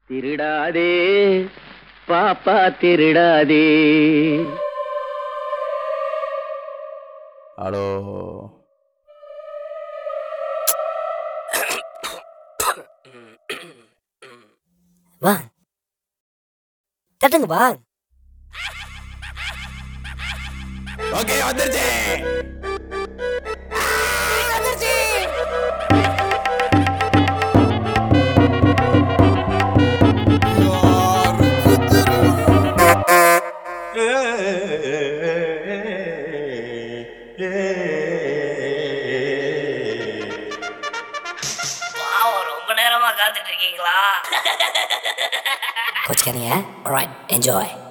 திருடாதே பாப்பா திருடாதே ஹலோ வா தட்டுங்க வா ஓகே வந்துருச்சு பாவம் ரொம்ப நேரமா காத்துட்டு இருக்கீங்களா கோச்சுக்காதீங்க ரைட் என்ஜாய்